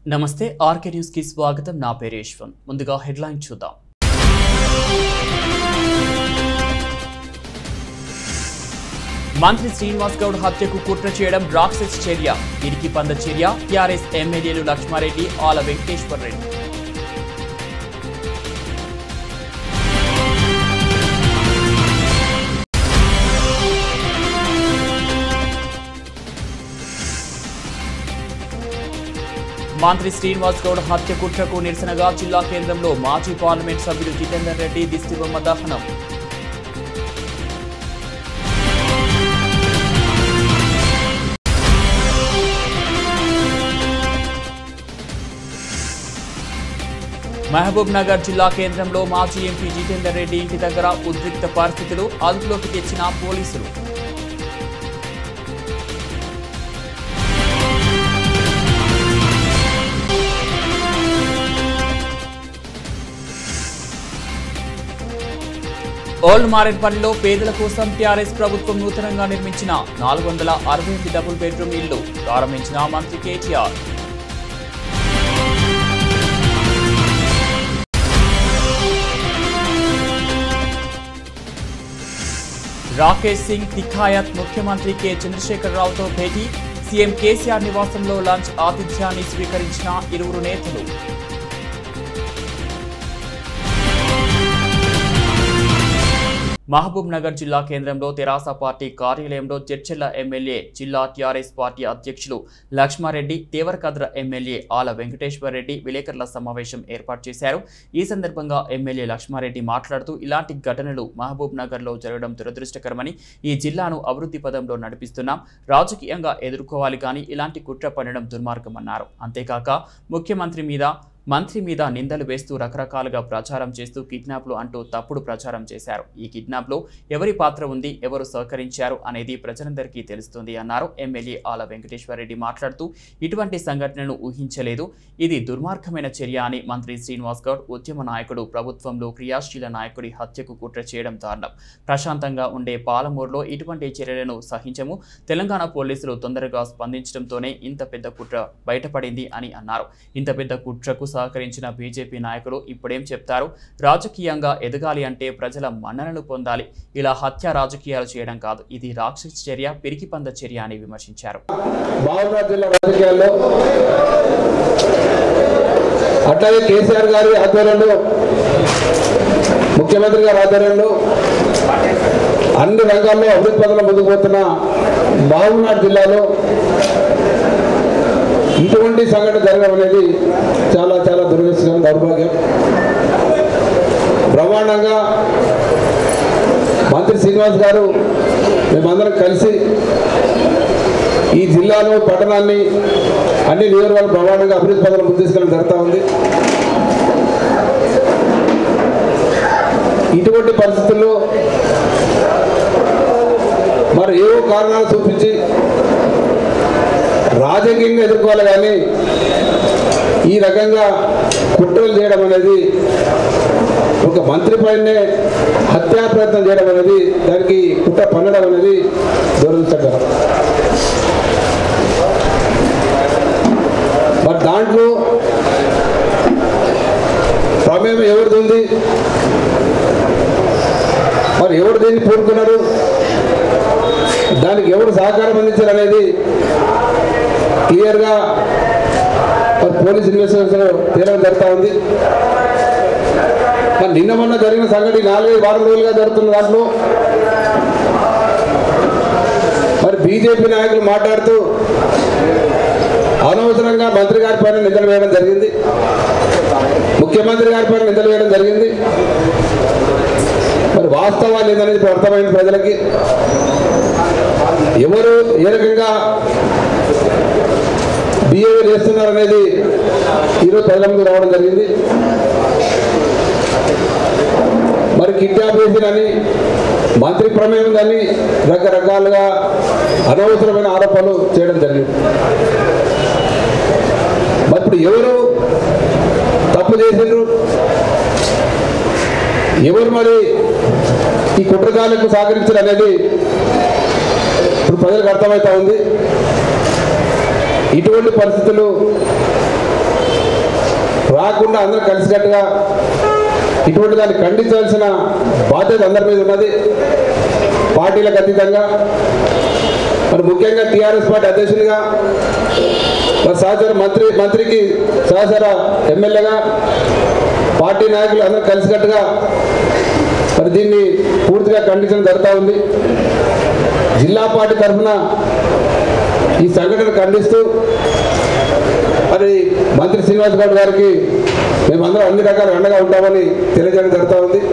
నమస్తే RK news కి స్వాగతం నా పేరు యశ్వంత్ ముందుగా హెడ్లైన్ చూద్దాం మంత్రి శ్రీనివాస్ గౌడ్ హత్యకు కుట్ర చేయడం రాక్షస్ చర్య ఇరికి పంద చర్య టీఆర్ఎస్ ఎమ్మెల్యేలు లక్ష్మారెడ్డి ఆల వెంకటేశ్వర్ రెడ్డి మంత్రి శ్రీనివాస్ గౌడ్ హత్య కుట్రకు నిరసనగా జిల్లా కేంద్రంలో మాజీ పార్లమెంట్ సభ్యులు జితేందర్ రెడ్డి దిష్టిబొమ్మ దహనం మహబూబ్ నగర్ జిల్లా కేంద్రంలో మాజీ ఎంపీ జితేందర్ రెడ్డి ఇంటి దగ్గర ఉద్రిక్త పరిస్థితులు అదుపులోకి తెచ్చిన పోలీసులు ఓల్డ్ మారేడ్పల్లిలో పేదల కోసం టీఆర్ఎస్ ప్రభుత్వం నూతనంగా నిర్మించిన నాలుగు వందల అరవై ఎనిమిది డబుల్ బెడ్రూమ్ ఇల్లు ప్రారంభించిన మంత్రి కేటీఆర్ రాకేష్ సింగ్ తిఖాయత్ ముఖ్యమంత్రి కె చంద్రశేఖరరావుతో భేటీ సీఎం కేసీఆర్ నివాసంలో లంచ్ ఆతిథ్యాన్ని స్వీకరించిన ఇరువురు నేతలు మహబూబ్ నగర్ జిల్లా కేంద్రంలో తెరాస పార్టీ కార్యాలయంలో చర్చెల్ల ఎమ్మెల్యే జిల్లా టీఆర్ఎస్ పార్టీ అధ్యక్షులు లక్ష్మారెడ్డి దేవరకద్ర ఎమ్మెల్యే ఆల వెంకటేశ్వర్ రెడ్డి విలేకరుల సమావేశం ఏర్పాటు చేశారు ఈ సందర్భంగా ఎమ్మెల్యే లక్ష్మారెడ్డి మాట్లాడుతూ ఇలాంటి ఘటనలు మహబూబ్ నగర్లో జరగడం దురదృష్టకరమని ఈ జిల్లాను అభివృద్ధి పదంలో నడిపిస్తున్నాం రాజకీయంగా ఎదుర్కోవాలి కానీ ఇలాంటి కుట్ర పడడం దుర్మార్గమన్నారు అంతేకాక ముఖ్యమంత్రి మీద మంత్రి మీద నిందలు వేస్తూ రకరకాలుగా ప్రచారం చేస్తూ కిడ్నాప్లు అంటూ తప్పుడు ప్రచారం చేశారు ఈ కిడ్నాప్లో ఎవరి పాత్ర ఉంది ఎవరు సహకరించారు అనేది ప్రజలందరికీ తెలుస్తుంది అన్నారు ఎమ్మెల్యే ఆల వెంకటేశ్వరరెడ్డి మాట్లాడుతూ ఇటువంటి సంఘటనను ఊహించలేదు ఇది దుర్మార్గమైన చర్య అని మంత్రి శ్రీనివాస్ గౌడ్ ఉద్యమ నాయకుడు ప్రభుత్వంలో క్రియాశీల నాయకుడి హత్యకు కుట్ర చేయడం దారుణం ప్రశాంతంగా ఉండే పాలమూరులో ఇటువంటి చర్యలను సహించము తెలంగాణ పోలీసులు తొందరగా స్పందించడంతోనే ఇంత పెద్ద కుట్ర బయటపడింది అని అన్నారు ఇంత పెద్ద కుట్రకు సహకరించిన బీజేపీ నాయకులు ఇప్పుడేం చెప్తారు రాజకీయంగా ఎదగాలి అంటే ప్రజల మన్ననలు పొందాలి ఇలా హత్య రాజకీయాలు చేయడం కాదు ఇది రాక్షస చర్య పిరికిపంద చర్య అని విమర్శించారు మహబూబాబాద్ జిల్లా రాజకీయాల్లో అట్లాగే కేసీఆర్ గారి ఆధ్వర్యంలో ముఖ్యమంత్రి గారి ఆధ్వర్యంలో అన్ని రంగాల్లో అభివృద్ధి పదంలో ముందుకు పోతున్న మహబూబ్నాథ్ జిల్లాలో ఇటువంటి సంఘటన జరగడం అనేది చాలా చాలా దురదృష్టకరం దౌర్భాగ్యం బ్రహ్మాండంగా మంత్రి శ్రీనివాస్ గారు మేమందరం కలిసి ఈ జిల్లాలో పట్టణాన్ని అన్ని నియోజకవర్గాలు బ్రహ్మాండంగా అభివృద్ధి పథకాలు ముందు తీసుకెళ్ళడం జరుగుతూ ఉంది ఇటువంటి పరిస్థితుల్లో మరి ఏవో కారణాలు చూపించి రాజకీయంగా ఎదుర్కోవాలి కానీ ఈ రకంగా కుట్రలు చేయడం అనేది ఒక మంత్రి పైనే హత్యా ప్రయత్నం చేయడం అనేది దానికి కుట్ర పన్నడం అనేది దురదృష్టకరం మరి దాంట్లో ప్రమేయం ఎవరిది ఉంది మరి ఎవరు దీన్ని పూనుకున్నారు దానికి ఎవరు సహకారం అందించారు అనేది క్లియర్గా మరి పోలీస్ ఇన్వెస్టిగేషన్ తేలడం జరుగుతూ ఉంది మరి నిన్న మొన్న జరిగిన సంఘటన ఈ నాలుగైదు వారం రోజులుగా జరుగుతున్న దాంట్లో మరి బీజేపీ నాయకులు మాట్లాడుతూ అనవసరంగా మంత్రి గారి పైన నిందలు వేయడం జరిగింది ముఖ్యమంత్రి గారి పైన నిందలు వేయడం జరిగింది మరి వాస్తవాలు ఏందనేది ఇప్పుడు అర్థమైంది ప్రజలకి ఎవరు ఏ రకంగా బిహేవియర్ చేస్తున్నారు అనేది ఈరోజు ప్రజల ముందు రావడం జరిగింది మరి కిడ్నాప్ చేసినని మంత్రి ప్రమేయం కానీ రకరకాలుగా అనవసరమైన ఆరోపణలు చేయడం జరిగింది మరి ఇప్పుడు ఎవరు తప్పు చేసిండ్రు ఎవరు మరి ఈ కుట్రకాలకు సహకరించారు అనేది ఇప్పుడు ప్రజలకు అర్థమవుతా ఉంది ఇటువంటి పరిస్థితులు రాకుండా అందరూ కలిసికట్టుగా ఇటువంటి దాన్ని ఖండించాల్సిన బాధ్యత అందరి మీద ఉన్నది పార్టీలకు అతీతంగా మరి ముఖ్యంగా టీఆర్ఎస్ పార్టీ అధ్యక్షునిగా మరి సహచర మంత్రి మంత్రికి సహచర ఎమ్మెల్యేగా పార్టీ నాయకులు అందరూ కలిసికట్టుగా మరి దీన్ని పూర్తిగా ఖండించడం జరుగుతూ ఉంది జిల్లా పార్టీ తరఫున ఈ సంఘటన ఖండిస్తూ మరి మంత్రి శ్రీనివాస్ గౌడ్ గారికి మేమందరం అన్ని రకాల అండగా ఉంటామని తెలియజేయడం జరుగుతూ ఉంది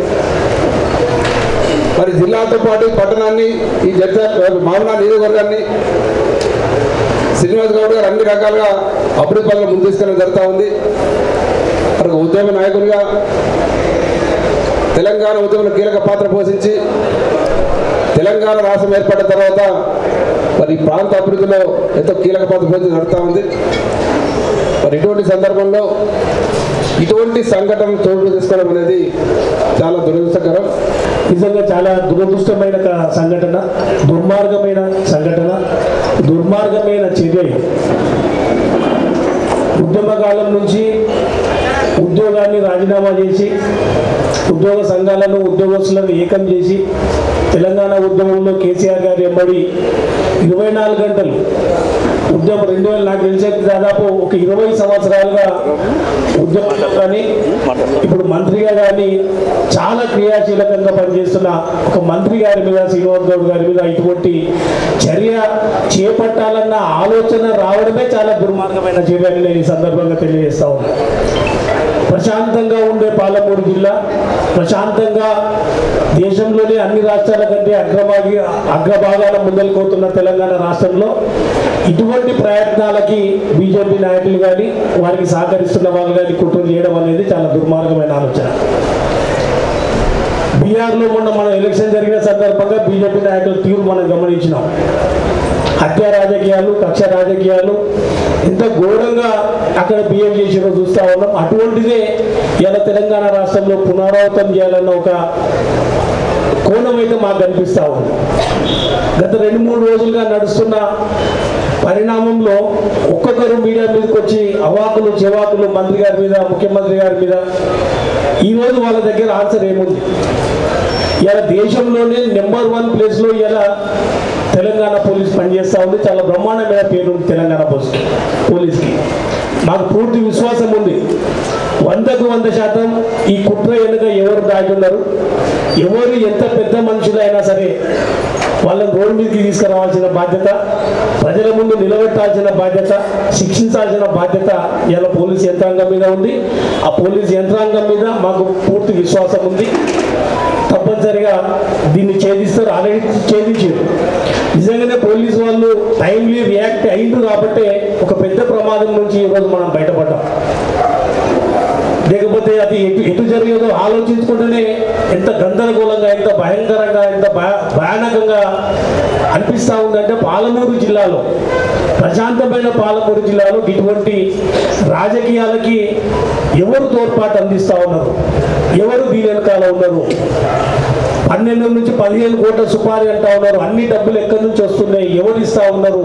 మరి జిల్లాతో పాటు ఈ పట్టణాన్ని ఈ జడ్జ మామూలు నియోజకవర్గాన్ని శ్రీనివాస్ గౌడ్ గారు అన్ని రకాలుగా అభివృద్ధి పనులు ముందు తీసుకెళ్ళడం జరుగుతూ ఉంది మరి ఒక ఉద్యమ నాయకునిగా తెలంగాణ ఉద్యమంలో కీలక పాత్ర పోషించి తెలంగాణ రాష్ట్రం ఏర్పడిన తర్వాత మరి ఈ ప్రాంత అభివృద్ధిలో ఎంతో కీలక పాత్ర పోషించి జరుగుతూ ఉంది మరి ఇటువంటి సందర్భంలో ఇటువంటి సంఘటన చోటు తీసుకోవడం అనేది చాలా దురదృష్టకరం నిజంగా చాలా దురదృష్టమైన క- సంఘటన దుర్మార్గమైన సంఘటన దుర్మార్గమైన చర్య ఇది. ఉద్యమకాలం నుంచి ఉద్యోగాన్ని రాజీనామా చేసి ఉద్యోగ సంఘాలను ఉద్యోగస్తులను ఏకం చేసి తెలంగాణ ఉద్యమంలో కేసీఆర్ గారు ఎంబడి ఇరవై నాలుగు గంటలు ఉద్యమం రెండు వేల నాకు తెలిసే దాదాపు ఒక ఇరవై సంవత్సరాలుగా ఉద్యమంలో కానీ ఇప్పుడు మంత్రిగా కానీ చాలా క్రియాశీలకంగా పనిచేస్తున్న ఒక మంత్రి గారి మీద శ్రీనివాస్ గౌడ్ గారి మీద ఇటువంటి చర్య చేపట్టాలన్న ఆలోచన రావడమే చాలా దుర్మార్గమైన చర్య అని నేను ఈ సందర్భంగా తెలియజేస్తా ఉన్నాను ప్రశాంతంగా ఉండే పాలమూరు జిల్లా ప్రశాంతంగా దేశంలోని అన్ని రాష్ట్రాల కంటే అగ్రభాగి అగ్రభాగాన ముందలుకోతున్న తెలంగాణ రాష్ట్రంలో ఇటువంటి ప్రయత్నాలకి బీజేపీ నాయకులు కానీ వారికి సహకరిస్తున్న వాళ్ళు కానీ కుట్ర చేయడం అనేది చాలా దుర్మార్గమైన ఆలోచన బీహార్లో మొన్న మన ఎలక్షన్ జరిగిన సందర్భంగా బీజేపీ నాయకుల తీరు మనం గమనించినాం హత్య రాజకీయాలు కక్ష రాజకీయాలు ఎంత ఘోరంగా అక్కడ బిహేవ్ చేసినో చూస్తా ఉన్నాం అటువంటిదే ఇలా తెలంగాణ రాష్ట్రంలో పునరావృతం చేయాలన్న ఒక కోణం అయితే మాకు కనిపిస్తా ఉంది గత రెండు మూడు రోజులుగా నడుస్తున్న పరిణామంలో ఒక్కొక్కరు మీడియా మీదకి వచ్చి అవాకులు చెవాకులు మంత్రి గారి మీద ముఖ్యమంత్రి గారి మీద ఈరోజు వాళ్ళ దగ్గర ఆన్సర్ ఏముంది ఇలా దేశంలోనే నెంబర్ వన్ ప్లేస్లో ఇలా తెలంగాణ పోలీస్ పనిచేస్తూ ఉంది చాలా బ్రహ్మాండమైన పేరు ఉంది తెలంగాణ పోలీస్కి పోలీస్కి మాకు పూర్తి విశ్వాసం ఉంది వందకు వంద శాతం ఈ కుట్ర వెనుక ఎవరు దాగి ఉన్నారు ఎవరు ఎంత పెద్ద మనుషులైనా సరే వాళ్ళని రోడ్డు మీదకి తీసుకురావాల్సిన బాధ్యత ప్రజల ముందు నిలబెట్టాల్సిన బాధ్యత శిక్షించాల్సిన బాధ్యత ఇలా పోలీస్ యంత్రాంగం మీద ఉంది ఆ పోలీస్ యంత్రాంగం మీద మాకు పూర్తి విశ్వాసం ఉంది తప్పనిసరిగా దీన్ని ఛేదిస్తారు ఆల్రెడీ ఛేదించారు నిజంగానే పోలీసు వాళ్ళు టైమ్లీ రియాక్ట్ అయింది కాబట్టి ఒక పెద్ద ప్రమాదం నుంచి ఈరోజు మనం బయటపడ్డాం లేకపోతే అది ఎటు ఎటు జరిగేదో ఆలోచించుకుంటేనే ఎంత గందరగోళంగా ఎంత భయంకరంగా ఎంత భయ- భయానకంగా అనిపిస్తూ ఉందంటే పాలమూరు జిల్లాలో ప్రశాంతమైన పాలమూరు జిల్లాలో ఇటువంటి రాజకీయాలకి ఎవరు తోడ్పాటు అందిస్తూ ఉన్నారు ఎవరు దీని వెనకాల ఉన్నారు పన్నెండు నుంచి పదిహేను కోట్ల సుపారీ అంటా ఉన్నారు అన్ని డబ్బులు ఎక్కడి నుంచి వస్తున్నాయి ఎవరు ఇస్తా ఉన్నారు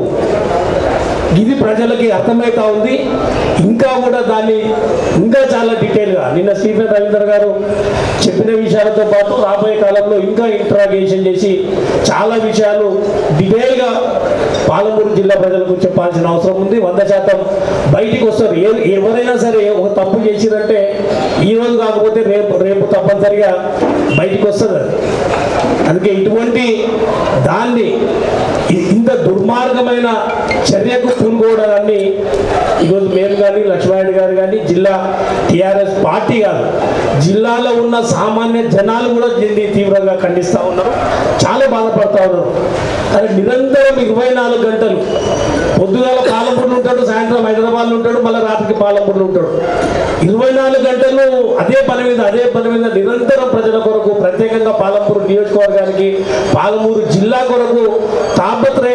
ఇది ప్రజలకి అర్థమవుతా ఉంది ఇంకా కూడా దాన్ని ఇంకా చాలా డీటెయిల్గా నిన్న స్టీఫెన్ రవీందర్ గారు చెప్పిన విషయాలతో పాటు రాబోయే కాలంలో ఇంకా ఇంట్రాగేషన్ చేసి చాలా విషయాలు డీటెయిల్గా పాలమూరు జిల్లా ప్రజలకు చెప్పాల్సిన అవసరం ఉంది వంద శాతం బయటికి వస్తారు ఏ ఎవరైనా సరే ఒక తప్పు చేసిరంటే ఈ రోజు కాకపోతే రేపు రేపు తప్పనిసరిగా బయటికి వస్తుంది అది అందుకే ఇటువంటి దాన్ని ఇ- ఇంత దుర్మార్గమైన చర్యకు పూనుకోవడాన్ని ఈరోజు మేము కానీ లక్ష్మారెడ్డి గారు కానీ జిల్లా టీఆర్ఎస్ పార్టీ కాదు జిల్లాలో ఉన్న సామాన్య జనాలు కూడా దీన్ని తీవ్రంగా ఖండిస్తూ ఉన్నారు చాలా బాధపడతా ఉన్నారు కానీ నిరంతరం ఇరవై నాలుగు గంటలు పొద్దుగాల పాలమూరులో ఉంటాడు సాయంత్రం హైదరాబాద్లో ఉంటాడు మళ్ళీ రాత్రికి పాలమూరులో ఉంటాడు ఇరవై నాలుగు గంటలు అదే పని మీద అదే పని మీద నిరంతరం ప్రజల కొరకు ప్రత్యేకంగా పాలమూరు నియోజకవర్గానికి పాలమూరు జిల్లా కొరకు తాపత్రయ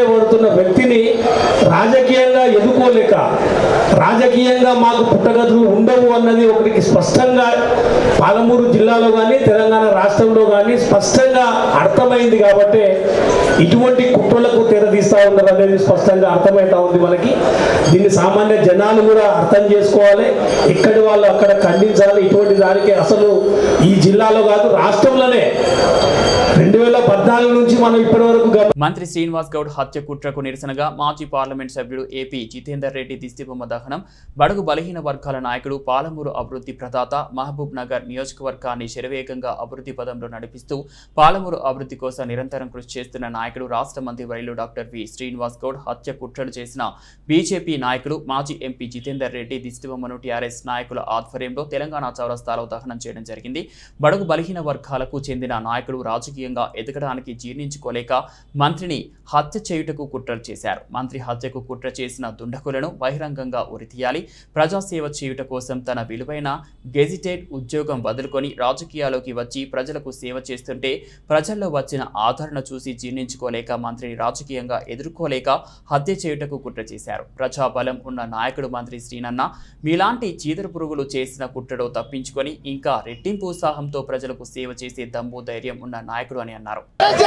చేయబడుతున్న వ్యక్తిని రాజకీయంగా ఎదుర్కోలేక రాజకీయంగా మాకు పుట్టగతులు ఉండవు అన్నది ఒకరికి స్పష్టంగా పాలమూరు జిల్లాలో కానీ తెలంగాణ రాష్ట్రంలో కానీ స్పష్టంగా అర్థమైంది కాబట్టి ఇటువంటి కుట్రలకు తెరదీస్తా ఉన్నారు అనేది స్పష్టంగా అర్థమవుతా ఉంది మనకి దీన్ని సామాన్య జనాలు కూడా అర్థం చేసుకోవాలి ఎక్కడి వాళ్ళు అక్కడ ఖండించాలి ఇటువంటి దానికి అసలు ఈ జిల్లాలో కాదు రాష్ట్రంలోనే రెండు వేల పద్నాలుగు నుంచి మనం ఇప్పటి వరకు గమ- మంత్రి శ్రీనివాస్ గౌడ్ హత్య కుట్రకు నిరసనగా మాజీ పార్లమెంట్ సభ్యుడు ఏపీ జితేందర్ రెడ్డి దిష్టిబొమ్మ దహనం బడుగు బలహీన వర్గాల నాయకుడు పాలమూరు అభివృద్ధి ప్రదాత మహబూబ్ నగర్ నియోజకవర్గాన్ని శరవేగంగా అభివృద్ధి పదంలో నడిపిస్తూ పాలమూరు అభివృద్ధి కోసం నిరంతరం కృషి చేస్తున్న నాయకుడు రాష్ట్ర మంత్రి వర్యులు డాక్టర్ వి శ్రీనివాస్ గౌడ్ హత్య కుట్రలు చేసిన బీజేపీ నాయకుడు మాజీ ఎంపీ జితేందర్ రెడ్డి దిష్టిబొమ్మను టీఆర్ఎస్ నాయకుల ఆధ్వర్యంలో తెలంగాణ చౌరస్తాలో దహనం చేయడం జరిగింది బడుగు బలహీన వర్గాలకు చెందిన నాయకుడు రాజకీయంగా ఎదగడానికి జీర్ణించుకోలేక మంత్రిని హత్య చేయుటకు కుట్రలు చేశారు మంత్రి హత్యకు కుట్ర చేసిన దుండకులను బహిరంగంగా ఉరితీయాలి ప్రజాసేవ చేయుట కోసం తన విలువైన గెజిటెడ్ ఉద్యోగం వదులుకొని రాజకీయాల్లోకి వచ్చి ప్రజలకు సేవ చేస్తుంటే ప్రజల్లో వచ్చిన ఆదరణ చూసి జీర్ణించుకోలేక మంత్రిని రాజకీయంగా ఎదుర్కోలేక హత్య చేయుటకు కుట్ర చేశారు ప్రజాబలం ఉన్న నాయకుడు మంత్రి శ్రీనన్న మీలాంటి చీదర పురుగులు చేసిన కుట్రలో తప్పించుకొని ఇంకా రెట్టింపు ఉత్సాహంతో ప్రజలకు సేవ చేసే దమ్ము ధైర్యం ఉన్న నాయకుడు అని అన్నారు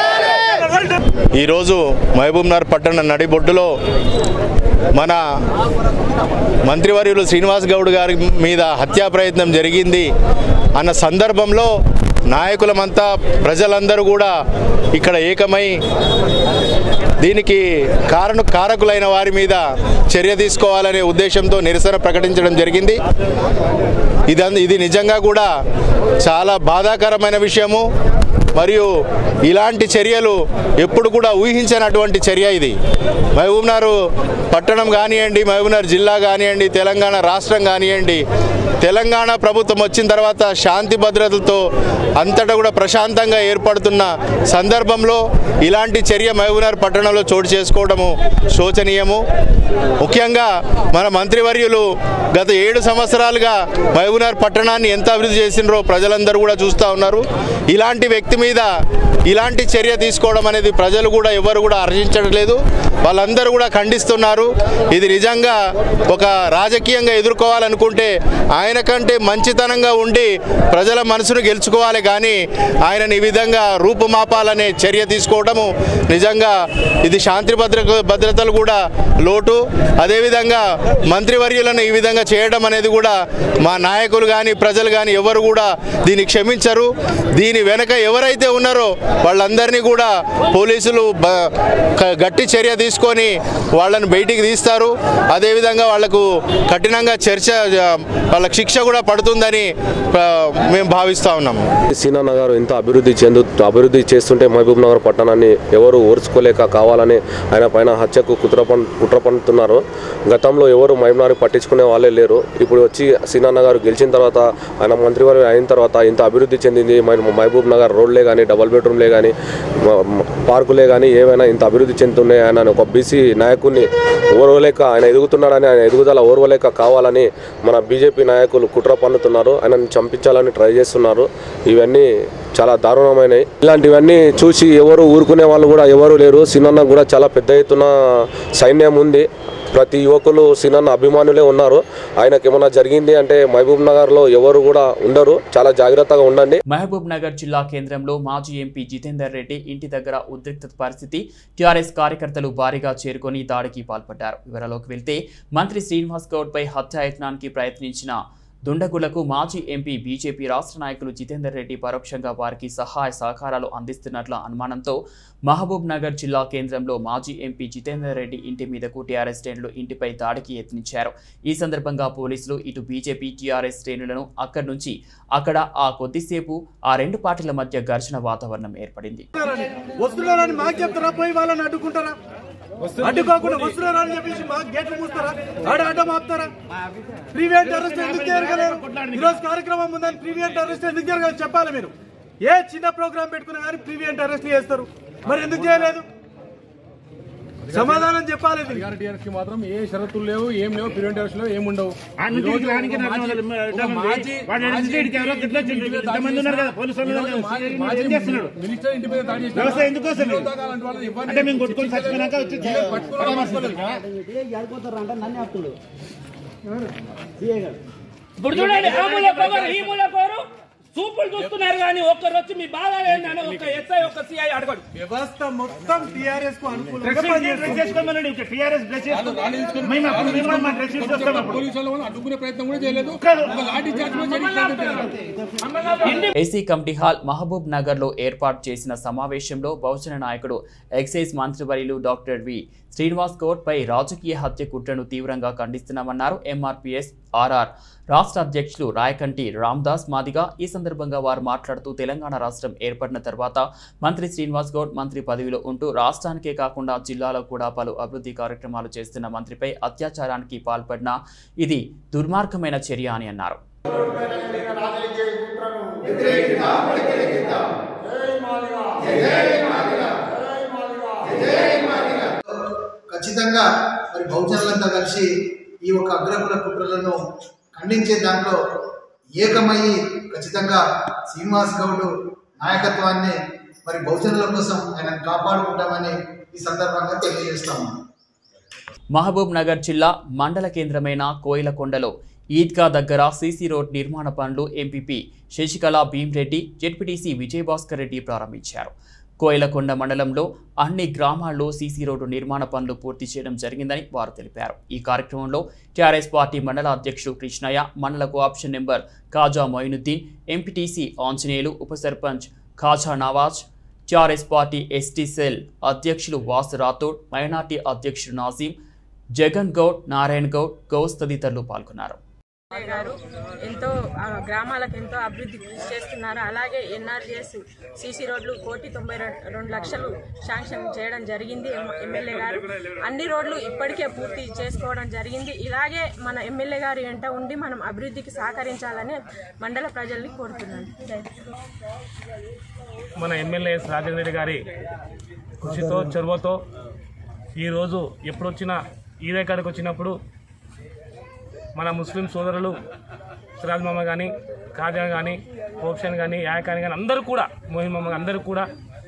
ఈరోజు మహబూబ్నగర్ పట్టణ నడిబొడ్డులో మన మంత్రివర్యులు శ్రీనివాస్ గౌడ్ గారి మీద హత్యా ప్రయత్నం జరిగింది అన్న సందర్భంలో నాయకులమంతా ప్రజలందరూ కూడా ఇక్కడ ఏకమై దీనికి కారణ కారకులైన వారి మీద చర్య తీసుకోవాలనే ఉద్దేశంతో నిరసన ప్రకటించడం జరిగింది ఇది ఇది నిజంగా కూడా చాలా బాధాకరమైన విషయము మరియు ఇలాంటి చర్యలు ఎప్పుడు కూడా ఊహించనటువంటి చర్య ఇది మహబూబ్నగర్ పట్టణం కానివ్వండి మహబూబ్నగర్ జిల్లా కానివ్వండి తెలంగాణ రాష్ట్రం కానివ్వండి తెలంగాణ ప్రభుత్వం వచ్చిన తర్వాత శాంతి భద్రతలతో అంతటా కూడా ప్రశాంతంగా ఏర్పడుతున్న సందర్భంలో ఇలాంటి చర్య మహబూబ్నగర్ పట్టణంలో చోటు చేసుకోవడము శోచనీయము ముఖ్యంగా మన మంత్రివర్యులు గత ఏడు సంవత్సరాలుగా మహబూబ్నగర్ పట్టణాన్ని ఎంత అభివృద్ధి చేసినరో ప్రజలందరూ కూడా చూస్తూ ఉన్నారు ఇలాంటి వ్యక్తి మీద ఇలాంటి చర్య తీసుకోవడం అనేది ప్రజలు కూడా ఎవరు కూడా హర్షించడం లేదు వాళ్ళందరూ కూడా ఖండిస్తున్నారు ఇది నిజంగా ఒక రాజకీయంగా ఎదుర్కోవాలనుకుంటే ఆయన కంటే మంచితనంగా ఉండి ప్రజల మనసును గెలుచుకోవాలి కానీ ఆయనని ఈ విధంగా రూపుమాపాలనే చర్య తీసుకోవడము నిజంగా ఇది శాంతి భద్ర భద్రతలు కూడా లోటు అదేవిధంగా మంత్రివర్యులను ఈ విధంగా చేయడం అనేది కూడా మా నాయకులు కానీ ప్రజలు కానీ ఎవరు కూడా దీన్ని క్షమించరు దీని వెనక ఎవరైతే ఉన్నారో వాళ్ళందరినీ కూడా పోలీసులు బ- క- గట్టి చర్య తీసుకొని వాళ్ళని బయటికి తీస్తారు అదేవిధంగా వాళ్లకు కఠినంగా చర్చ వాళ్ళకి శిక్ష కూడా పడుతుందని ఆ, మేము భావిస్తూ ఉన్నాము సీనా నగర్ ఇంత అభివృద్ధి చెందు అభివృద్ధి చేస్తుంటే మహబూబ్ నగర్ పట్టణాన్ని ఎవరు ఓర్చుకోలేక కావాలని ఆయన పైన హత్యకు కుట్ర పన్ కుట్ర పన్నుతున్నారు గతంలో ఎవరు మహబూబ్ నగర్ పట్టించుకునే వాళ్ళే లేరు ఇప్పుడు వచ్చి సీనా నగర్ గెలిచిన తర్వాత ఆయన మంత్రివర్గం అయిన తర్వాత ఇంత అభివృద్ధి చెందింది మహబూ- మహబూబ్ నగర్ రోడ్లే కానీ డబల్ బెడ్రూమ్లే కానీ మ- మ- పార్కులే కానీ ఏవైనా ఇంత అభివృద్ధి చెందుతున్నాయి ఆయన ఒక బీసీ నాయకుడిని ఓర్వలేక ఆయన ఎదుగుతున్నాడని ఆయన ఎదుగుదల ఓర్వలేక కావాలని మన బీజేపీ నాయకులు కుట్ర పన్నుతున్నారు ఆయనను చంపించాలని ట్రై చేస్తున్నారు ఇవన్నీ చాలా దారుణమైనవి ఇలాంటివన్నీ చూసి ఎవరు ఊరుకునే వాళ్ళు కూడా ఎవరు లేరు సినన్న కూడా చాలా పెద్ద ఎత్తున సైన్యం ఉంది ప్రతి యువకులు సినన్న అభిమానులే ఉన్నారు ఆయనకి ఏమైనా జరిగింది అంటే మహబూబ్ నగర్లో ఎవరు కూడా ఉండరు చాలా జాగ్రత్తగా ఉండండి మహబూబ్ నగర్ జిల్లా కేంద్రంలో మాజీ ఎంపీ జితేందర్ రెడ్డి ఇంటి దగ్గర ఉద్రిక్త పరిస్థితి టీఆర్ఎస్ కార్యకర్తలు భారీగా చేరుకొని దాడికి పాల్పడ్డారు వివరాల్లోకి వెళ్తే మంత్రి శ్రీనివాస్ గౌడ్ పై హత్యాయత్నానికి ప్రయత్నించిన దుండగులకు మాజీ ఎంపీ బీజేపీ రాష్ట్ర నాయకులు జితేందర్ రెడ్డి పరోక్షంగా వారికి సహాయ సహకారాలు అందిస్తున్నట్ల అనుమానంతో మహబూబ్ నగర్ జిల్లా కేంద్రంలో మాజీ ఎంపీ జితేందర్ రెడ్డి ఇంటి మీదకు టీఆర్ఎస్ శ్రేణులు ఇంటిపై దాడికి యత్నించారు ఈ సందర్భంగా పోలీసులు ఇటు బీజేపీ టీఆర్ఎస్ శ్రేణులను అక్కడి నుంచి అక్కడ ఆ కొద్దిసేపు ఆ రెండు పార్టీల మధ్య ఘర్షణ వాతావరణం ఏర్పడింది వస్తున్నారని మాకు చెప్తారా పోయి వాళ్ళని అడ్డుకుంటారా అడ్డుకోకుండా వస్తున్నారని చెప్పేసి మాకు గేట్లు మూస్తారా ఆడ అడ్డం ఆపుతారా ప్రీవియంట్ అరెస్ట్ ఎందుకు జరగలేరు ఈరోజు కార్యక్రమం ఉందని ప్రీవియంట్ అరెస్ట్ ఎందుకు జరగదు చెప్పాలి మీరు ఏ చిన్న ప్రోగ్రామ్ పెట్టుకున్నా కానీ ప్రీవియంట్ అరెస్ట్ చేస్తారు మరి ఎందుకు చేయలేదు సమాధానం చెప్పాలి దీనికి. టీఆర్ఎస్ కి మాత్రం ఏ షరతులు లేవు ఏం లేవు ప్రివెంట్ లేవు ఏం ఉండవు ఈ రోజు ఒక మాజీ- ఒక మాజీ- మాజీ ఇంటి మీద దాడి చేసినాడు. మాజీ మినిస్టర్ ఇంటి మీద దాడి చేసినాడు. విరోధంగా అలాంటి వాళ్ళని ఎవరిని పట్టుకోవడం పట్టుకోలేదు. ఇప్పుడు చూడండి ఆ మూలకోరు ఈ మూలకోరు చూపులు చూస్తున్నారు కానీ ఒక్కరు వచ్చి మీ బాధ ఏందని ఒక ఎస్ఐ ఒక సిఐ అడగడు వ్యవస్థ మొత్తం టిఆర్ఎస్ కు అనుకూలంగా పనిచేస్తుంది. పోలీసుల వాళ్ళు అడ్డుకునే ప్రయత్నం కూడా చేయలేదు ఒక లాఠీ చార్జ్ కూడా చేయడానికి ప్రయత్నం చేయలేదు. AC committee hall Mahabub Nagar లో ఏర్పాటు చేసిన సమావేశంలో బహుజన నాయకుడు ఎక్సైజ్ మంత్రివర్యులు డాక్టర్ వి శ్రీనివాస్ గౌడ్ పై రాజకీయ హత్య కుట్రను తీవ్రంగా ఖండిస్తున్నామన్నారు ఎంఆర్పీఎస్ ఆర్ఆర్ రాష్ట్ర అధ్యక్షులు రాయకంటి రామ్దాస్ మాదిగా ఈ సందర్భంగా వారు మాట్లాడుతూ తెలంగాణ రాష్ట్రం ఏర్పడిన తర్వాత మంత్రి శ్రీనివాస్ గౌడ్ మంత్రి పదవిలో ఉంటూ రాష్ట్రానికే కాకుండా జిల్లాలో కూడా పలు అభివృద్ధి కార్యక్రమాలు చేస్తున్న మంత్రిపై అత్యాచారానికి పాల్పడిన ఇది దుర్మార్గమైన చర్య అని అన్నారు ఖచ్చితంగా మరి బహుజనులంతా కలిసి ఈ యొక్క అగ్రకుల కుట్రలను ఖండించే దాంట్లో ఏకమయ్యి ఖచ్చితంగా శ్రీనివాస్ గౌడ్ నాయకత్వాన్ని మరి బహుజనుల కోసం ఆయన కాపాడుకుంటామని ఈ సందర్భంగా తెలియజేస్తాము మహబూబ్ నగర్ జిల్లా మండల కేంద్రమైన కోయిలకొండలో ఈద్గా దగ్గర సీసీ రోడ్ నిర్మాణ పనులు ఎంపీపీ శశికళ భీమ్రెడ్డి జెడ్పీటీసీ విజయభాస్కర్ రెడ్డి ప్రారంభించారు కోయిలకొండ మండలంలో అన్ని గ్రామాల్లో సీసీ రోడ్డు నిర్మాణ పనులు పూర్తి చేయడం జరిగిందని వారు తెలిపారు ఈ కార్యక్రమంలో టీఆర్ఎస్ పార్టీ మండల అధ్యక్షుడు కృష్ణయ్య మండల cooption member Khaja Moinuddin MPTC Anjaneyulu ఉప sarpanch Khaja Nawaz TRS party ST cell అధ్యక్షులు వాసు రాథోడ్ మైనార్టీ అధ్యక్షుడు నాజీం జగన్ గౌడ్ నారాయణ్ గౌడ్ గౌస్ తదితరులు పాల్గొన్నారు ఎమ్మెల్యే గారు ఎంతో ఆ, గ్రామాలకు ఎంతో అభివృద్ధి కృషి చేస్తున్నారు అలాగే ఎన్ఆర్జీఎస్ సీసీ రోడ్లు కోటి తొంభై రెం- రెండు లక్షలు శాంక్షన్ చేయడం జరిగింది ఎమ్- ఎమ్మెల్యే గారు అన్ని రోడ్లు ఇప్పటికే పూర్తి చేసుకోవడం జరిగింది ఇలాగే మన ఎమ్మెల్యే గారు వెంట ఉండి మనం అభివృద్ధికి సహకరించాలని మండల ప్రజల్ని కోరుతున్నాను జై హింద్. మన ఎమ్మెల్యే రాజేంద్ర రెడ్డి గారి కృషితో చొరవతో ఈరోజు ఎప్పుడొచ్చినా ఈదే కాడికి వచ్చినప్పుడు మన ముస్లిం సోదరులు సిరాజ్ మామ కానీ కాజా కానీ ఓప్షన్ కానీ యాకాని కానీ అందరూ కూడా మోహిన్ మామ అందరూ కూడా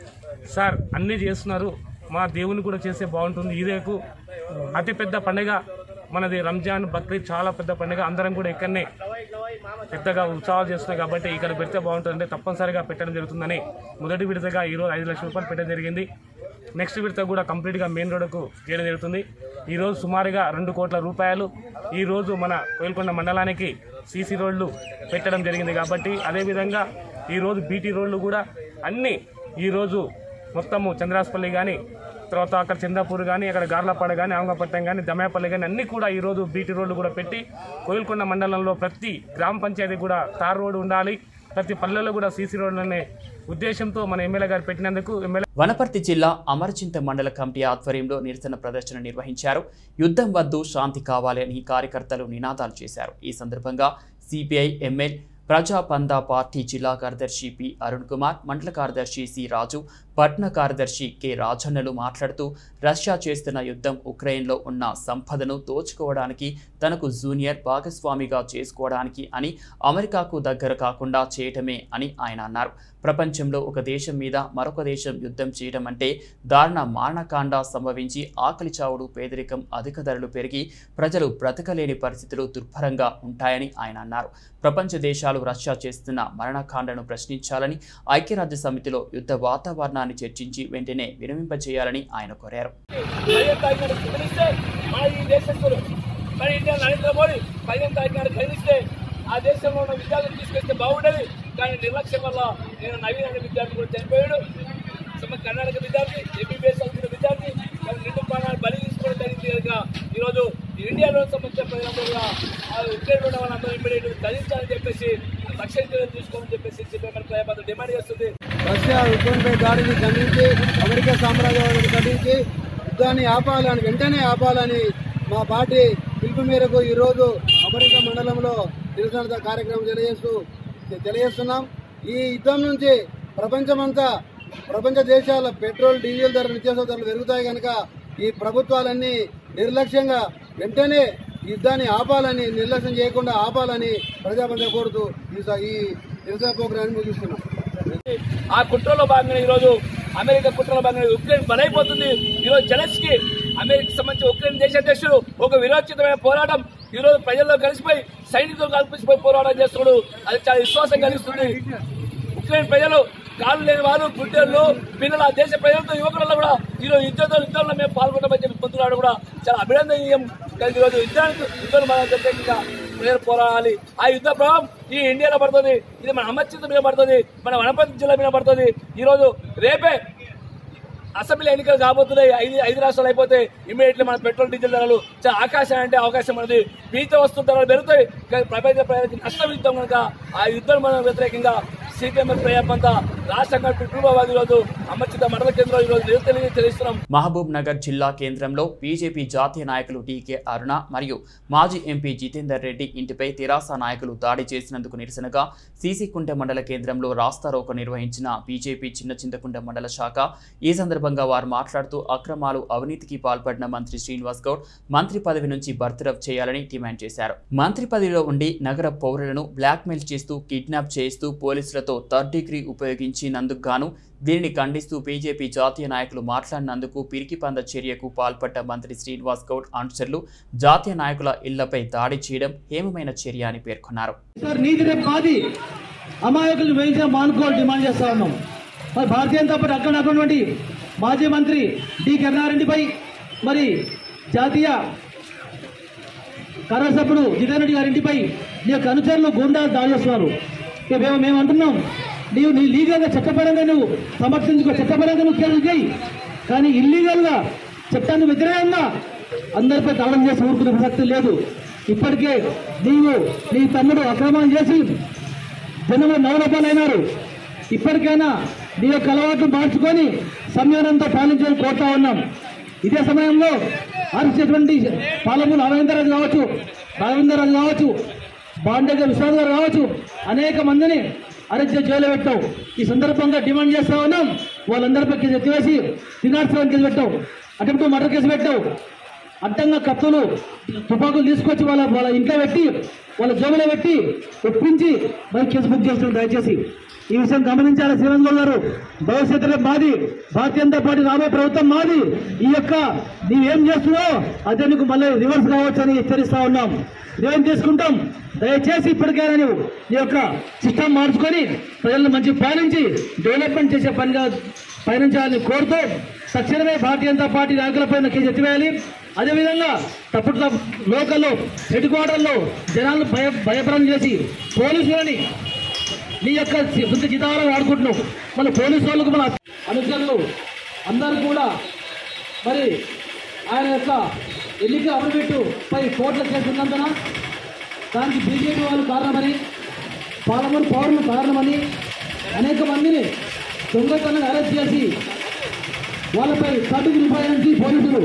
సార్ అన్నీ చేస్తున్నారు మా దేవుని కూడా చేస్తే బాగుంటుంది ఈదేకు అతిపెద్ద పండుగ మనది రంజాన్ బక్రీద్ చాలా పెద్ద పండుగ అందరం కూడా ఇక్కడనే పెద్దగా ఉత్సాహాలు చేస్తున్నాయి కాబట్టి ఇక్కడ పెడితే బాగుంటుందంటే తప్పనిసరిగా పెట్టడం జరుగుతుందని మొదటి విడతగా ఈరోజు ఐదు లక్షల రూపాయలు పెట్టడం జరిగింది నెక్స్ట్ విడత కూడా కంప్లీట్గా మెయిన్ రోడ్డుకు చేయడం జరుగుతుంది ఈరోజు సుమారుగా రెండు కోట్ల రూపాయలు ఈరోజు మన కోయిల్కొండ మండలానికి సీసీ రోడ్లు పెట్టడం జరిగింది కాబట్టి అదేవిధంగా ఈరోజు బీటీ రోడ్లు కూడా అన్నీ ఈరోజు మొత్తము చంద్రాస్పల్లి కానీ తర్వాత అక్కడ చందాపూర్ కానీ అక్కడ గార్లపాడ కానీ ఆంగపట్నం కానీ దమయాపల్లి కానీ అన్నీ కూడా ఈరోజు బీటీ రోడ్లు కూడా పెట్టి కోయిల్కొండ మండలంలో ప్రతి గ్రామ పంచాయతీ కూడా తార్ రోడ్డు ఉండాలి ప్రతి పల్లెల్లో కూడా సీసీ రోడ్లు అనే ఉద్దేశంతో మన ఎమ్మెల్యే గారు పెట్టినందుకు ఎమ్మెల్యే వనపర్తి జిల్లా అమరచింత మండల కమిటీ ఆధ్వర్యంలో నిరసన ప్రదర్శన నిర్వహించారు యుద్ధం వద్దు శాంతి కావాలి అని కార్యకర్తలు నినాదాలు చేశారు ఈ సందర్భంగా సిపిఐ ఎంఎల్ ప్రజాపందా పార్టీ జిల్లా కార్యదర్శి పి అరుణ్ కుమార్ మండల కార్యదర్శి సి రాజు పట్న కార్యదర్శి కె రాజన్నలు మాట్లాడుతూ రష్యా చేస్తున్న యుద్ధం ఉక్రెయిన్లో ఉన్న సంపదను దోచుకోవడానికి తనకు జూనియర్ భాగస్వామిగా చేసుకోవడానికి అని అమెరికాకు దగ్గర కాకుండా చేయటమే అని ఆయన అన్నారు ప్రపంచంలో ఒక దేశం మీద మరొక దేశం యుద్ధం చేయడం అంటే దారుణ మారణకాండ సంభవించి ఆకలి చావుడు పేదరికం అధిక ధరలు పెరిగి ప్రజలు బ్రతకలేని పరిస్థితులు దుర్భరంగా ఉంటాయని ఆయన అన్నారు ప్రపంచ దేశాలు రష్యా చేస్తున్న మరణకాండను ప్రశ్నించాలని ఐక్యరాజ్య సమితిలో యుద్ధ వాతావరణాన్ని చర్చించి వెంటనే విరమింపజేయాలని ఆయన కోరారు పదిహేను తారీఖు నాడు ఖండిస్తే మా ఈ దేశస్తులు మరి ఇండియా నరేంద్ర మోడీ పదిహేను తారీఖు నాడు ఖండిస్తే ఆ దేశంలో ఉన్న విద్యార్థులు తీసుకొస్తే బాగుండేది కానీ నిర్లక్ష్యం వల్ల నేను నవీన్ అనే విద్యార్థి కూడా చనిపోయాడు సమ కర్ణాటక విద్యార్థి ఎంబీబీఎస్ చదువుతున్న విద్యార్థి వాళ్ళు నిండు ప్రాణాలు బలి తీసుకోవడం జరిగింది కనుక ఈరోజు ఇండియాలో సంబంధించిన ప్రజలందరూ కూడా ఆ ఉక్రెయిన్ ఉన్న వాళ్ళందరూ ఇమ్మీడియట్ ధరించాలని చెప్పేసి రక్షణ చర్యలు తీసుకోమని చెప్పేసి సిపిఐ ప్రజాపతి డిమాండ్ చేస్తుంది రష్యా యుద్ధంపై దాడిని ఖండించి అమెరికా సామ్రాజ్యవాదాన్ని ఖండించి యుద్ధాన్ని ఆపాలని వెంటనే ఆపాలని మా పార్టీ పిలుపు మేరకు ఈరోజు అమెరికా మండలంలో నిరసన కార్యక్రమం తెలియజేస్తూ తెలియజేస్తున్నాం ఈ యుద్ధం నుంచి ప్రపంచమంతా ప్రపంచ దేశాల పెట్రోల్ డీజిల్ ధర నిత్యావసర ధరలు పెరుగుతాయి కనుక ఈ ప్రభుత్వాలన్నీ నిర్లక్ష్యంగా వెంటనే యుద్ధాన్ని ఆపాలని నిర్లక్ష్యం చేయకుండా ఆపాలని ప్రజాపంచ కోరుతూ ఈ స- ఈ నిరసన ప్రోగ్రాన్ని ముగిస్తున్నాం ఆ కుట్రలో భాగంగా ఈరోజు అమెరికా కుట్రలో భాగంగా ఉక్రెయిన్ బలైపోతుంది ఈరోజు జెలెన్స్కీ అమెరికా సంబంధించి ఉక్రెయిన్ దేశ అధ్యక్షుడు ఒక విరోచితమైన పోరాటం ఈరోజు ప్రజల్లో కలిసిపోయి సైనికులు కలిసిపోయి పోరాటం చేస్తున్నాడు అది చాలా విశ్వాసం కలిగిస్తుంది ఉక్రెయిన్ ప్రజలు కాళ్ళు లేని వారు గుడ్డెళ్ళు పిల్లలు ఆ దేశ ప్రజలతో యువకులలో కూడా ఈరోజు యుద్ధంతో యుద్ధంలో మేము పాల్గొంటామని చెప్పి పొందుతున్నాడు కూడా చాలా అభినందనీయం కానీ ఈరోజు యుద్ధానికి యుద్ధం మన వ్యతిరేకంగా ప్రజలు పోరాడాలి ఆ యుద్ధ ప్రభావం ఈ ఇండియాలో పడుతుంది ఇది మన అమర్చిత మీద పడుతుంది మన వనపర్తి జిల్లా మీద పడుతుంది ఈరోజు రేపే అసెంబ్లీ ఎన్నికలు కాబోతున్నాయి ఐదు ఐదు రాష్ట్రాలు అయిపోతే ఇమీడియట్లీ మన పెట్రోల్ డీజిల్ ధరలు చాలా ఆకాశం అంటే అవకాశం ఉన్నది పీత వస్తున్న ధరలు పెరుగుతాయి కానీ ప్రపంచ ప్రజలకి నష్టం యుద్ధం కనుక ఆ యుద్ధం మనం వ్యతిరేకంగా సిపిఎం ప్రజాపంతా రాష్ట్రంగా పిట్రుబాబాద్ ఈరోజు అమర్చిత మండల కేంద్రంలో ఈరోజు నిరుతెలిగి తెలుస్తున్నాం మహబూబ్ నగర్ జిల్లా కేంద్రంలో బీజేపీ జాతీయ నాయకులు టీకే అరుణ మరియు మాజీ ఎంపీ జితేందర్ రెడ్డి ఇంటిపై తెరాస నాయకులు దాడి చేసినందుకు నిరసనగా సీసీకుంట మండల కేంద్రంలో రాస్తారోకో నిర్వహించిన బీజేపీ చిన్న చింతకుంట మండల శాఖ ఈ సందర్భంగా వారు మాట్లాడుతూ అక్రమాలు అవినీతికి పాల్పడిన మంత్రి శ్రీనివాస్ గౌడ్ మంత్రి పదవి నుంచి బర్తరఫ్ చేయాలని డిమాండ్ చేశారు మంత్రి పదవిలో ఉండి నగర పౌరులను బ్లాక్మెయిల్ చేస్తూ కిడ్నాప్ చేస్తూ పోలీసులతో థర్డ్ డిగ్రీ ఉపయోగించినందుకు గాను దీనిని ఖండిస్తూ బీజేపీ జాతీయ నాయకులు మాట్లాడినందుకు పిరికిపంద చర్యకు పాల్పడ్డ మంత్రి శ్రీనివాస్ గౌడ్ అనుచరులు జాతీయ నాయకుల ఇళ్లపై దాడి చేయడం హేమమైన చర్య అని పేర్కొన్నారు సార్ నీతి రేపు మాది అమాయకులు వేయించిన మానుకోవాలి డిమాండ్ చేస్తా ఉన్నాం మరి భారతీయ జనతా పార్టీ అక్కడ ఉన్నటువంటి మాజీ మంత్రి డి కరుణారెడ్డిపై మరి జాతీయ కార్యసభ్యుడు జితేన్ రెడ్డి గారి ఇంటిపై నీ యొక్క అనుచరులు గుండా దాడి చేస్తున్నారు ఇక మేము మేము అంటున్నాం నీవు నీ లీగల్గా చట్టపరంగా నువ్వు సమర్థించుకో చట్టపరంగా నువ్వు కేసులు చేయి కానీ ఇల్లీగల్గా చట్టాన్ని వ్యతిరేకంగా అందరిపై దాడులు చేసి ఊరుకునే ప్రసక్తి లేదు ఇప్పటికే నీవు నీ తమ్ముడు అక్రమం చేసి జనంలో నవరూపాలైనారు ఇప్పటికైనా నీ యొక్క అలవాట్లు మార్చుకొని సంయమనంతో పాలించాలని కోరుతా ఉన్నాం ఇదే సమయంలో ఆర్చేటువంటి పాలమూరు రాఘవేంద్రరాజు కావచ్చు రాఘవేంద్రరాజు కావచ్చు బాండగర్ విశ్వాస్ గారు కావచ్చు అనేక మందిని అరెస్ట్ చేసి జైలు పెట్టావు ఈ సందర్భంగా డిమాండ్ చేస్తా ఉన్నాం వాళ్ళందరిపై కేసు ఎత్తివేసి దినార్సవం కేసు పెట్టావు అటెంప్ట్ మర్డర్ కేసు పెట్టావు అడ్డంగా కత్తులు తుపాకులు తీసుకొచ్చి వాళ్ళ వాళ్ళ ఇంట్లో పెట్టి వాళ్ళ జోబులో పెట్టి ఒప్పించి మరి కేసు బుక్ చేస్తున్నారు దయచేసి ఈ విషయం గమనించాలి శ్రీరంగ్ గౌడ్ గారు భవిష్యత్తులో మాది భారతీయ జనతా పార్టీ రాబోయే ప్రభుత్వం మాది ఈ యొక్క నీవేం చేస్తున్నావు అదే నీకు మళ్ళీ రివర్స్ కావచ్చు అని హెచ్చరిస్తా ఉన్నాం ఇదేం తీసుకుంటాం దయచేసి ఇప్పటికైనా నువ్వు నీ యొక్క సిస్టమ్ మార్చుకొని ప్రజలను మంచి పాలించి డెవలప్మెంట్ చేసే పనిగా పయనించాలని కోరుతూ తక్షణమే భారతీయ జనతా పార్టీ నాయకులపైన కేసు ఎత్తివేయాలి అదేవిధంగా తప్పుడు తప్పు లోకల్లో హెడ్ క్వార్టర్లో జనాలను భయ భయప్రం చేసి పోలీసులని నీ యొక్క సొంత జీతాలను వాడుకుంటున్నావు మళ్ళీ పోలీసు వాళ్ళకు మన అనుచరులు అందరూ కూడా మరి ఆయన యొక్క ఎన్నిక అమలుపెట్టు పై కోట్ల కేసు ఉన్నందున దానికి బీజేపీ వాళ్ళు కారణమని పాలమూరు పౌరులు కారణమని అనేక మందిని దొంగతనంగా అరెస్ట్ చేసి వాళ్ళపై కట్టుకు రూపాయల నుంచి పోలీసులు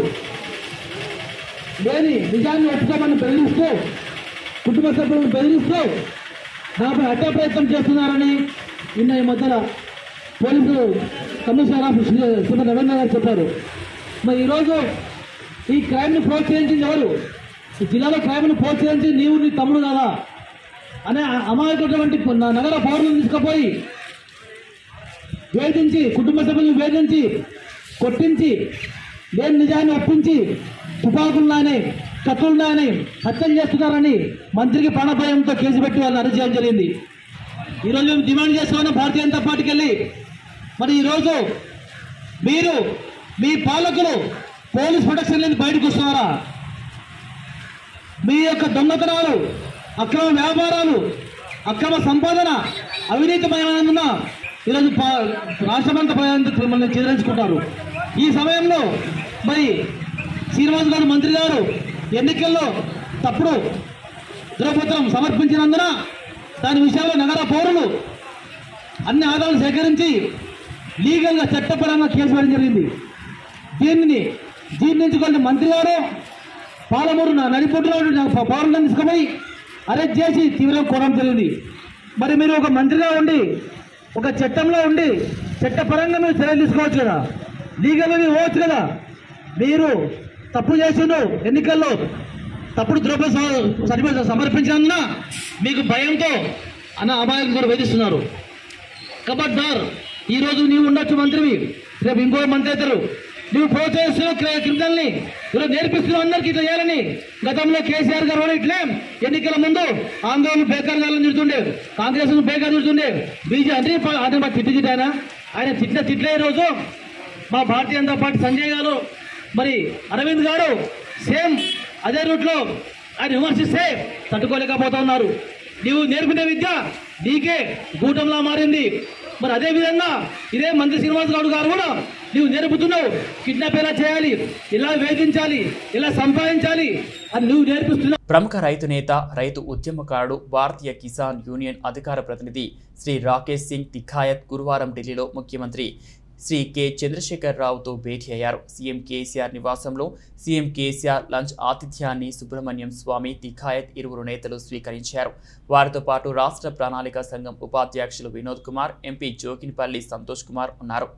లేని నిజాన్ని ఒప్పుకోమని బెదిరిస్తూ కుటుంబ సభ్యులను బెదిరిస్తూ నాపై హత్యా ప్రయత్నం చేస్తున్నారని నిన్న ఈ మధ్యన పోలీసులు కమిషనర్ ఆఫ్ శ్రీ- శ్రీమతి రవీంద్ర గారు చెప్పారు మరి ఈరోజు ఈ క్రైమ్ని ప్రోత్సహించింది ఎవరు ఈ జిల్లాలో క్రైమ్ని ప్రోత్సహించి నీవు నీ తమ్ముడు కదా అనే అమాయకటువంటి న- నగర పౌరులను తీసుకుపోయి వేధించి కుటుంబ సభ్యులను వేధించి కొట్టించి లేని నిజాన్ని ఒప్పించి తుపాకులున్నాయని కత్తులున్నాయని హత్యలు చేస్తున్నారని మంత్రికి ప్రాణభయంతో కేసు పెట్టి వాళ్ళని అరెస్ట్ చేయడం జరిగింది ఈరోజు మేము డిమాండ్ చేస్తామని భారతీయ జనతా పార్టీకి వెళ్ళి మరి ఈరోజు మీరు మీ పాలకులు పోలీస్ ప్రొటెక్షన్ లేని బయటకు వస్తున్నారా మీ యొక్క దొంగతనాలు అక్రమ వ్యాపారాలు అక్రమ సంపాదన అవినీతిమయమైనందున ఈరోజు పా- రాష్ట్రమంతా ప్రజలంతా మిమ్మల్ని చెదిరించుకుంటారు ఈ సమయంలో మరి శ్రీనివాస్ గారు మంత్రి గారు ఎన్నికల్లో తప్పుడు ధ్రువపత్రం సమర్పించినందున దాని విషయంలో నగర పౌరులు అన్ని ఆధారాలు సేకరించి లీగల్గా చట్టపరంగా కేసు వేయడం జరిగింది దీనిని జీర్ణించుకున్న మంత్రి గారు పాలమూరు నా నడిపొట్టులో ఉన్న పౌరులను తీసుకుపోయి అరెస్ట్ చేసి తీవ్రంగా కోరడం జరిగింది మరి మీరు ఒక మంత్రిగా ఉండి ఒక చట్టంలో ఉండి చట్టపరంగా మీరు చర్యలు తీసుకోవచ్చు కదా లీగల్గా మీరు పోవచ్చు కదా మీరు తప్పు చేసిండు ఎన్నికల్లో తప్పుడు ద్రవ్య సర్టిఫికేట్ సమర్పించిన మీకు భయంతో అన్న అమాయకులు కూడా వేధిస్తున్నారు కబడ్దార్ ఈ రోజు నీవు ఉండొచ్చు మంత్రివి రేపు ఇంకో మంత్రి అవుతారు నువ్వు ప్రోత్సహిస్తున్నావు క్రి- క్రిమినల్ని ఈరోజు నేర్పిస్తున్నావు అందరికి ఇట్లా చేయాలని గతంలో కేసీఆర్ గారు కూడా ఇట్లే ఎన్నికల ముందు ఆందోళన బేకార్ గాలను తిడుతుండే కాంగ్రెస్ బేకార్ తిడుతుండే బీజే అంటే ప- అంటే మా తిట్టి తిట్టాయన ఆయన తిట్టిన తిట్లే ఈ రోజు మా భారతీయ జనతా పార్టీ సంజయ్ గారు మరి అరవింద్ గారు సేమ్ అదే రూట్లో ఆయన విమర్శిస్తే తట్టుకోలేకపోతా ఉన్నారు నీవు నేర్పిన విద్య నీకే గూటంలా మారింది మరి అదే విధంగా ఇదే మంత్రి శ్రీనివాస్ గౌడ్ గారు కూడా నీవు నేర్పుతున్నావు కిడ్నాప్ ఎలా చేయాలి ఎలా వేధించాలి ఎలా సంపాదించాలి అని నువ్వు నేర్పిస్తున్నావు ప్రముఖ రైతు నేత రైతు ఉద్యమకారుడు భారతీయ కిసాన్ యూనియన్ అధికార ప్రతినిధి శ్రీ రాకేష్ సింగ్ తిఖాయత్ గురువారం ఢిల్లీలో ముఖ్యమంత్రి శ్రీ కె చంద్రశేఖర్ రావుతో భేటీ అయ్యారు సీఎం కేసీఆర్ నివాసంలో సీఎం కేసీఆర్ లంచ్ ఆతిథ్యాన్ని సుబ్రహ్మణ్యం స్వామి తిఖాయత్ ఇరువురు నేతలు స్వీకరించారు వారితో పాటు రాష్ట్ర ప్రణాళిక సంఘం ఉపాధ్యక్షులు వినోద్ కుమార్ ఎంపీ జోకినిపల్లి సంతోష్ కుమార్ ఉన్నారు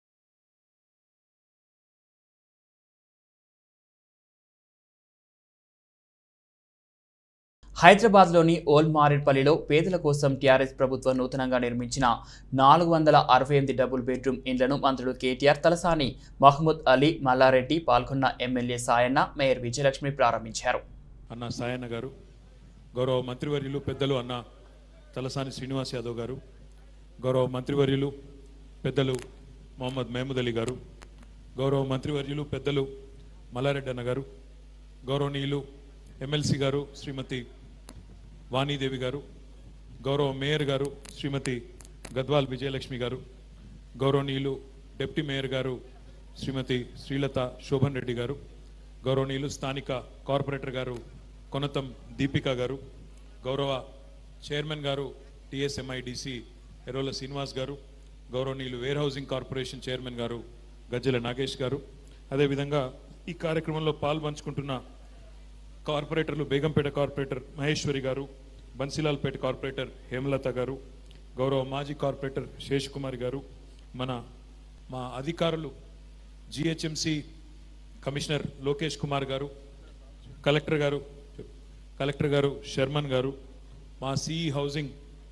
హైదరాబాద్లోని ఓల్డ్ మారేడ్పల్లిలో పేదల కోసం టీఆర్ఎస్ ప్రభుత్వం నూతనంగా నిర్మించిన నాలుగు వందల అరవై ఎనిమిది డబుల్ బెడ్రూమ్ ఇండ్లను మంత్రులు కేటీఆర్ తలసాని మహమూద్ అలీ మల్లారెడ్డి పాల్గొన్న ఎమ్మెల్యే సాయన్న మేయర్ విజయలక్ష్మి ప్రారంభించారు అన్న సాయన్న గారు గౌరవ మంత్రివర్యులు పెద్దలు అన్న తలసాని శ్రీనివాస్ యాదవ్ గారు గౌరవ మంత్రివర్యులు పెద్దలు మొహమ్మద్ మహమూద్ అలీ గారు గౌరవ మంత్రివర్యులు పెద్దలు మల్లారెడ్డి అన్న గారు గౌరవనీయులు ఎమ్మెల్సీ గారు శ్రీమతి వాణీదేవి గారు గౌరవ మేయర్ గారు శ్రీమతి గద్వాల్ విజయలక్ష్మి గారు గౌరవనీయులు డిప్యూటీ మేయర్ గారు శ్రీమతి శ్రీలత శోభన్ రెడ్డి గారు గౌరవనీయులు స్థానిక కార్పొరేటర్ గారు కొనతం దీపిక గారు గౌరవ చైర్మన్ గారు టిఎస్ఎంఐడిసి ఎరోల శ్రీనివాస్ గారు గౌరవనీయులు వేర్ హౌసింగ్ కార్పొరేషన్ చైర్మన్ గారు గజ్జల నాగేష్ గారు అదేవిధంగా ఈ కార్యక్రమంలో పాల్పంచుకుంటున్న కార్పొరేటర్లు బేగంపేట కార్పొరేటర్ మహేశ్వరి గారు బన్సీలాల్పేట కార్పొరేటర్ హేమలత గారు గౌరవ మాజీ కార్పొరేటర్ శేష్ కుమార్ గారు మన మా అధికారులు జిహెచ్ఎంసి కమిషనర్ లోకేష్ కుమార్ గారు కలెక్టర్ గారు కలెక్టర్ గారు శర్మన్ గారు మా సిఈ హౌసింగ్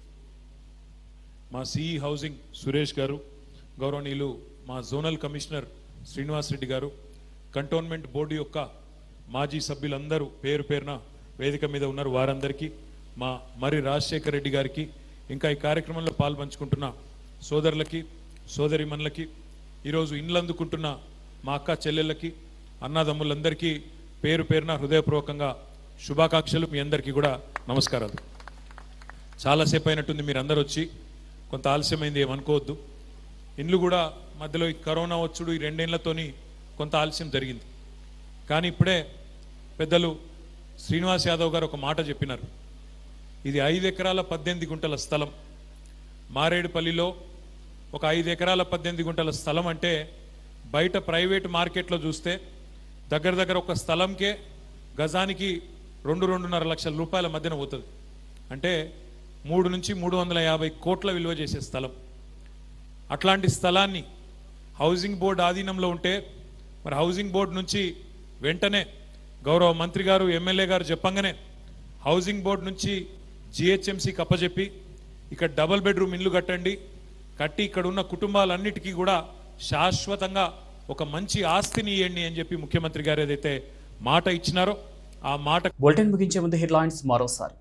మా సిఈ హౌసింగ్ సురేష్ గారు గౌరవనీయులు మా జోనల్ కమిషనర్ శ్రీనివాస్ రెడ్డి గారు కంటోన్మెంట్ బోర్డు యొక్క మాజీ సభ్యులందరూ పేరు పేరున వేదిక మీద ఉన్నారు వారందరికీ మా మరి రాజశేఖర్ రెడ్డి గారికి ఇంకా ఈ కార్యక్రమంలో పాల్పంచుకుంటున్న సోదరులకి సోదరిమణులకి ఈరోజు ఇండ్లు అందుకుంటున్న మా అక్క చెల్లెళ్ళకి అన్నదమ్ములందరికీ పేరు పేరున హృదయపూర్వకంగా శుభాకాంక్షలు మీ అందరికీ కూడా నమస్కారాలు చాలాసేపు అయినట్టుంది మీరు అందరు వచ్చి కొంత ఆలస్యమైంది ఏమనుకోవద్దు ఇండ్లు కూడా మధ్యలో ఈ కరోనా వచ్చుడు ఈ రెండేళ్లతోని కొంత ఆలస్యం జరిగింది కానీ ఇప్పుడే పెద్దలు శ్రీనివాస్ యాదవ్ గారు ఒక మాట చెప్పినారు ఇది ఐదు ఎకరాల పద్దెనిమిది గుంటల స్థలం మారేడుపల్లిలో ఒక ఐదు ఎకరాల పద్దెనిమిది గుంటల స్థలం అంటే బయట ప్రైవేట్ మార్కెట్లో చూస్తే దగ్గర దగ్గర ఒక స్థలంకే గజానికి రెండు రెండున్నర లక్షల రూపాయల మధ్యన పోతుంది అంటే మూడు నుంచి మూడు వందల యాభై కోట్ల విలువ చేసే స్థలం అట్లాంటి స్థలాన్ని హౌసింగ్ బోర్డు ఆధీనంలో ఉంటే మరి హౌసింగ్ బోర్డు నుంచి వెంటనే గౌరవ మంత్రి గారు ఎమ్మెల్యే గారు చెప్పంగానే హౌసింగ్ బోర్డు నుంచి జిహెచ్ఎంసీకి అప్పచెప్పి ఇక్కడ డబల్ బెడ్రూమ్ ఇల్లు కట్టండి కట్టి ఇక్కడ ఉన్న కుటుంబాలన్నిటికీ కూడా శాశ్వతంగా ఒక మంచి ఆస్తిని ఇవ్వండి అని చెప్పి ముఖ్యమంత్రి గారు ఏదైతే మాట ఇచ్చినారో ఆ మాట బులెటిన్ ముగించే ముందు హెడ్లైన్స్ మరోసారి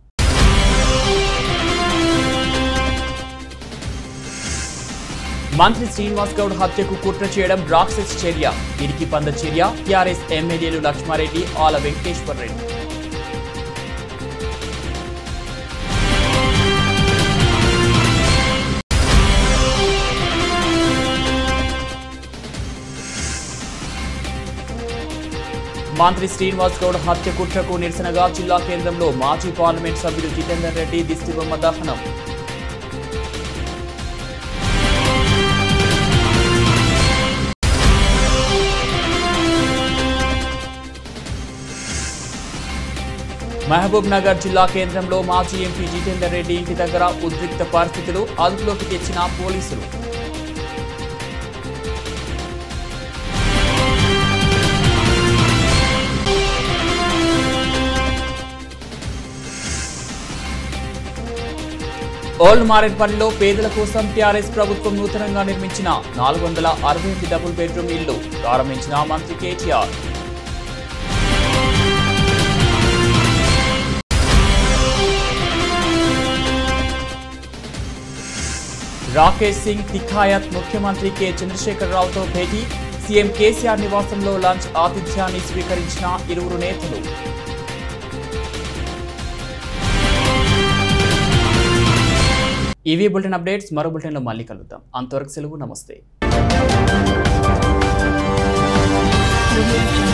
మంత్రి శ్రీనివాస్ గౌడ్ హత్యకు కుట్ర చేయడం రాక్షస్ చర్య ఇరికి పంద చర్య టీఆర్ఎస్ ఎమ్మెల్యేలు లక్ష్మారెడ్డి ఆల వెంకటేశ్వర్ రెడ్డి మంత్రి శ్రీనివాస్ గౌడ్ హత్య కుట్రకు నిరసనగా జిల్లా కేంద్రంలో మాజీ పార్లమెంట్ సభ్యులు జితేందర్ రెడ్డి దిష్టిబొమ్మ దహనం మహబూబ్ నగర్ జిల్లా కేంద్రంలో మాజీ ఎంపీ జితేందర్ రెడ్డి ఇంటి దగ్గర ఉద్రిక్త పరిస్థితులు అదుపులోకి తెచ్చిన పోలీసులు ఓల్డ్ మారేడ్పల్లిలో పేదల కోసం టీఆర్ఎస్ ప్రభుత్వం నూతనంగా నిర్మించిన నాలుగు వందల అరవై ఎనిమిది డబుల్ బెడ్రూమ్ ఇల్లు ప్రారంభించిన మంత్రి కేటీఆర్ రాకేష్ సింగ్ తిఖాయత్ ముఖ్యమంత్రి కె చంద్రశేఖరరావుతో భేటీ సీఎం కేసీఆర్ నివాసంలో లంచ్ ఆతిథ్యాన్ని స్వీకరించిన ఇరువురు నేతలు ఇవి బులెటిన్ అప్డేట్స్ మరో బులెటిన్లో మళ్ళీ కలుద్దాం అంతవరకు సెలవు నమస్తే Audio Jungle.